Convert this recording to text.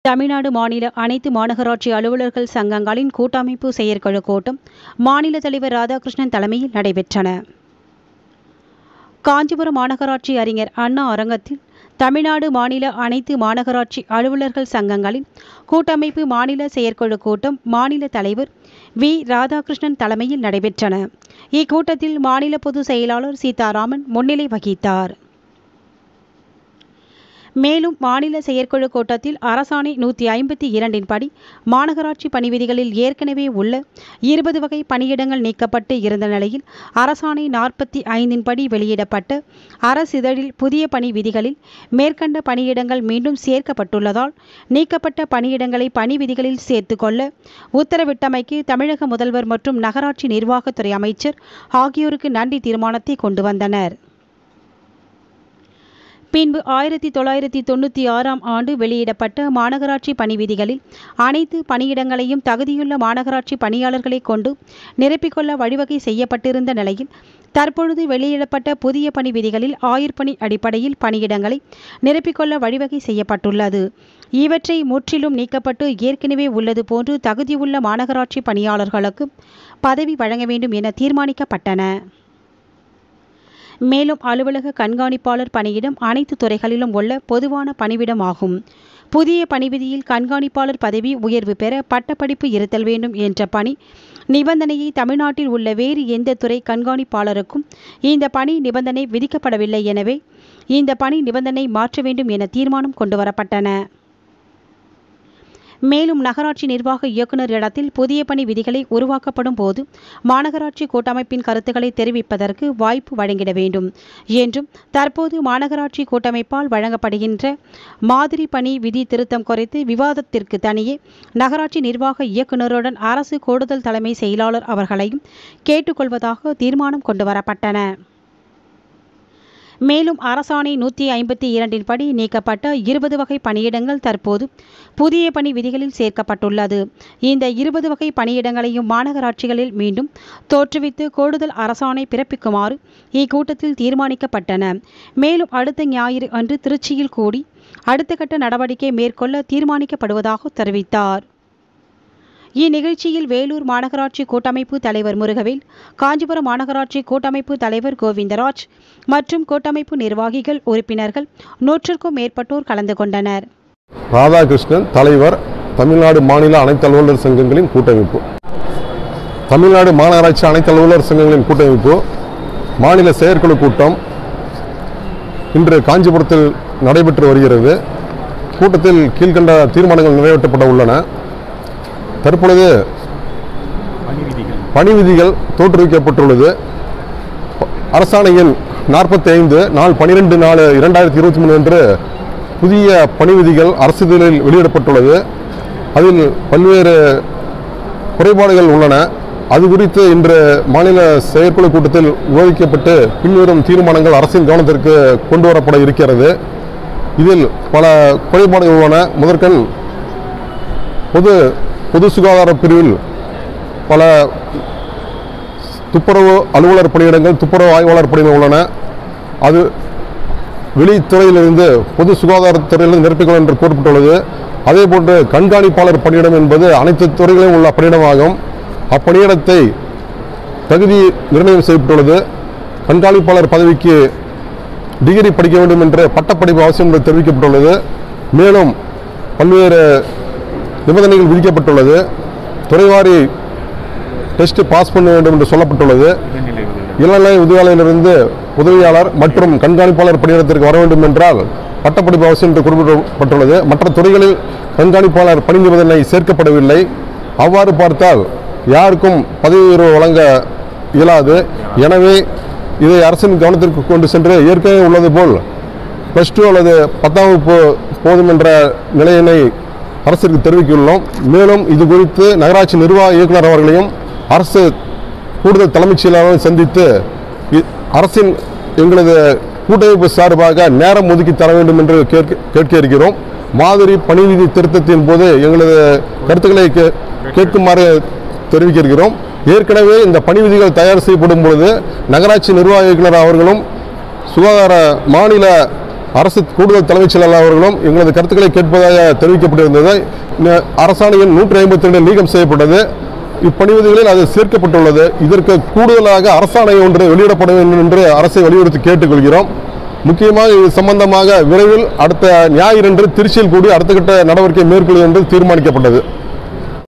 தமிழ்நாடு மாநில அனைத்து மாநகராட்சி அலுவலர்கள் சங்கங்களின் கூட்டமைப்பு செயற்குழு கூட்டம் மாநில தலைவர் ராதாகிருஷ்ணன் தலைமையில் நடைபெற்றன காஞ்சிபுரம் மாநகராட்சி அறிஞர் அண்ணா அரங்கத்தில் தமிழ்நாடு மாநில அனைத்து மாநகராட்சி அலுவலர்கள் சங்கங்களின் கூட்டமைப்பு மாநில செயற்குழு கூட்டம் மாநில தலைவர் வி ராதாகிருஷ்ணன் தலைமையில் நடைபெற்றன இக்கூட்டத்தில் மாநில பொதுச் செயலாளர் சீதாராமன் முன்னிலை வகித்தார் மேலும் மாநில செயற்குழு கூட்டத்தில் அரசாணை நூற்றி ஐம்பத்தி இரண்டின் படி மாநகராட்சி பணி விதிகளில் ஏற்கனவே உள்ள இருபது வகை பணியிடங்கள் நீக்கப்பட்டு இருந்த நிலையில் அரசாணை நாற்பத்தி ஐந்தின் படி வெளியிடப்பட்ட அரசிதழில் புதிய பணி விதிகளில் மேற்கண்ட பணியிடங்கள் மீண்டும் சேர்க்கப்பட்டுள்ளதால் நீக்கப்பட்ட பணியிடங்களை பணி விதிகளில் சேர்த்துக்கொள்ள உத்தரவிட்டமைக்கு தமிழக முதல்வர் மற்றும் நகராட்சி நிர்வாகத்துறை அமைச்சர் ஆகியோருக்கு நன்றி தீர்மானத்தை கொண்டு வந்தனர் பின்பு ஆயிரத்தி தொள்ளாயிரத்தி தொண்ணூற்றி ஆறாம் ஆண்டு வெளியிடப்பட்ட மாநகராட்சி பணி விதிகளில் அனைத்து பணியிடங்களையும் தகுதியுள்ள மாநகராட்சி பணியாளர்களை கொண்டு நிரப்பிக்கொள்ள வழிவகை செய்யப்பட்டிருந்த நிலையில் தற்பொழுது வெளியிடப்பட்ட புதிய பணி விதிகளில் ஆயுர்பணி அடிப்படையில் பணியிடங்களை நிரப்பிக்கொள்ள வழிவகை செய்யப்பட்டுள்ளது இவற்றை முற்றிலும் நீக்கப்பட்டு ஏற்கனவே உள்ளது போன்று தகுதியுள்ள மாநகராட்சி பணியாளர்களுக்கு பதவி வழங்க வேண்டும் என தீர்மானிக்கப்பட்டன மேலும் அலுவலக கண்காணிப்பாளர் பணியிடம் அனைத்து துறைகளிலும் உள்ள பொதுவான பணிவிடம் ஆகும் புதிய பணிவிதியில் கண்காணிப்பாளர் பதவி உயர்வு பெற பட்டப்படிப்பு இருத்தல் வேண்டும் என்ற பணி நிபந்தனையை தமிழ்நாட்டில் உள்ள வேறு எந்த துறை கண்காணிப்பாளருக்கும் இந்த பணி நிபந்தனை விதிக்கப்படவில்லை எனவே இந்த பணி நிபந்தனை மாற்ற வேண்டும் என தீர்மானம் கொண்டுவரப்பட்டன மேலும் நகராட்சி நிர்வாக இயக்குநர் இடத்தில் புதிய பணி விதிகளை உருவாக்கப்படும் போது மாநகராட்சி கூட்டமைப்பின் கருத்துக்களை தெரிவிப்பதற்கு வாய்ப்பு வழங்கிட வேண்டும் என்றும் தற்போது மாநகராட்சி கூட்டமைப்பால் வழங்கப்படுகின்ற மாதிரி பணி விதி திருத்தம் குறித்து விவாதத்திற்கு தனியே நகராட்சி நிர்வாக இயக்குநருடன் அரசு கூடுதல் தலைமை செயலாளர் அவர்களையும் கேட்டுக்கொள்வதாக தீர்மானம் கொண்டுவரப்பட்டன மேலும் அரசாணை நூற்றி ஐம்பத்தி இரண்டின் படி நீக்கப்பட்ட இருபது வகை பணியிடங்கள் தற்போது புதிய பணி விதிகளில் சேர்க்கப்பட்டுள்ளது இந்த இருபது வகை பணியிடங்களையும் மாநகராட்சிகளில் மீண்டும் தோற்றுவித்து கூடுதல் அரசாணை பிறப்பிக்குமாறு இக்கூட்டத்தில் தீர்மானிக்கப்பட்டன மேலும் அடுத்த ஞாயிறு அன்று திருச்சியில் கூடி அடுத்த கட்ட நடவடிக்கை மேற்கொள்ள தீர்மானிக்கப்படுவதாக தெரிவித்தார் இந்நிகழ்ச்சியில் வேலூர் மாநகராட்சி கூட்டமைப்பு தலைவர் முருகவேல் காஞ்சிபுரம் மாநகராட்சி கூட்டமைப்பு தலைவர் கோவிந்தராஜ் மற்றும் கூட்டமைப்பு நிர்வாகிகள் உறுப்பினர்கள் நூற்றுக்கும் மேற்பட்டோர் கலந்து கொண்டனர் ராதாகிருஷ்ணன் தலைவர் தமிழ்நாடு மாநில அனைத்து அலுவலர் சங்கங்களின் கூட்டமைப்பு தமிழ்நாடு மாநகராட்சி அனைத்து அலுவலர் சங்கங்களின் கூட்டமைப்பு மாநில செயற்குழு கூட்டம் இன்று காஞ்சிபுரத்தில் நடைபெற்று வருகிறது கூட்டத்தில் கீழ்கண்ட தீர்மானங்கள் நிறைவேற்றப்பட உள்ளன தற்பொழுது பணி விதிகள் தோற்றுவிக்கப்பட்டுள்ளது அரசாணை எண் நாற்பத்தி ஐந்து நாள் பனிரெண்டு நாலு இரண்டாயிரத்தி இருபத்தி மூணு அன்று புதிய பணி விதிகள் அரசிதழில் வெளியிடப்பட்டுள்ளது அதில் பல்வேறு குறைபாடுகள் உள்ளன அது குறித்து இன்று மாநில செயற்குழு கூட்டத்தில் விவாதிக்கப்பட்டு பின்வரும் தீர்மானங்கள் அரசின் கவனத்திற்கு கொண்டு வரப்பட இருக்கிறது இதில் பல குறைபாடுகள் உள்ளன முதற்கண் பொது பொது சுகாதார பிரிவில் பல துப்புரவு அலுவலர் பணியிடங்கள் துப்புரவு ஆய்வாளர் பணியிடங்கள் உள்ளன அது வெளித்துறையிலிருந்து பொது சுகாதாரத்துறையிலிருந்து நிரப்பிக்கொள்ள என்று கூறப்பட்டுள்ளது அதே போன்று கண்காணிப்பாளர் பணியிடம் என்பது அனைத்து துறைகளிலும் உள்ள பணியிடமாகும் அப்பணியிடத்தை தகுதி நிர்ணயம் செய்யப்பட்டுள்ளது கண்காணிப்பாளர் பதவிக்கு டிகிரி படிக்க வேண்டும் என்று பட்டப்படிப்பு அவசியம் என்று தெரிவிக்கப்பட்டுள்ளது மேலும் பல்வேறு நிபந்தனைகள் விதிக்கப்பட்டுள்ளது துறைவாரி டெஸ்ட் பாஸ் பண்ண வேண்டும் என்று சொல்லப்பட்டுள்ளது இளநிலை உதவியாளரிலிருந்து உதவியாளர் மற்றும் கண்காணிப்பாளர் பணியிடத்திற்கு வர வேண்டும் என்றால் பட்டப்படிப்பு அவசியம் என்று குறிப்பிடப்பட்டுள்ளது மற்ற துறைகளில் கண்காணிப்பாளர் பணி நிபந்தனை சேர்க்கப்படவில்லை அவ்வாறு பார்த்தால் யாருக்கும் பதவி உயர்வு வழங்க இயலாது எனவே இதை அரசின் கவனத்திற்கு கொண்டு சென்று ஏற்கனவே உள்ளது போல் ப்ளஸ் டூ அல்லது பத்தாம் வகுப்பு போதும் என்ற நிலையினை அரசிற்கு தெரிவித்துள்ளோம் மேலும் இது குறித்து நகராட்சி நிர்வாக இயக்குனர் அவர்களையும் அரசு கூடுதல் தலைமைச் செயலாளரும் சந்தித்து இ- அரசின் எங்களது கூட்டமைப்பு சார்பாக நேரம் ஒதுக்கி தர வேண்டும் என்று கேட்க கேட்க இருக்கிறோம் மாதிரி பணி விதி திருத்தத்தின் போது எங்களது கருத்துக்களை கே- கேட்குமாறு தெரிவிக்க இருக்கிறோம் ஏற்கனவே இந்த பணி விதிகள் தயார் செய்யப்படும் பொழுது நகராட்சி நிர்வாக இயக்குனர் அவர்களும் சுகாதார மாநில அரசு கூடுதல் தலைமைச் செயலாளர் அவர்களும் எங்களது கருத்துக்களை கேட்பதாக தெரிவிக்கப்பட்டிருந்தது இந்த அரசாணை எண் நூற்றி ஐம்பத்தி ரெண்டு நீக்கம் செய்யப்பட்டது இப்பணிவிதிகளில் அது சேர்க்கப்பட்டுள்ளது இதற்கு கூடுதலாக அரசாணை ஒன்று வெளியிடப்பட வேண்டும் என்று அரசை வலியுறுத்தி கேட்டுக்கொள்கிறோம் முக்கியமாக இது சம்பந்தமாக விரைவில் அடுத்த ஞாயிறன்று திருச்சியில் கூடி அடுத்த கட்ட நடவடிக்கை மேற்கொள்வது என்று தீர்மானிக்கப்பட்டது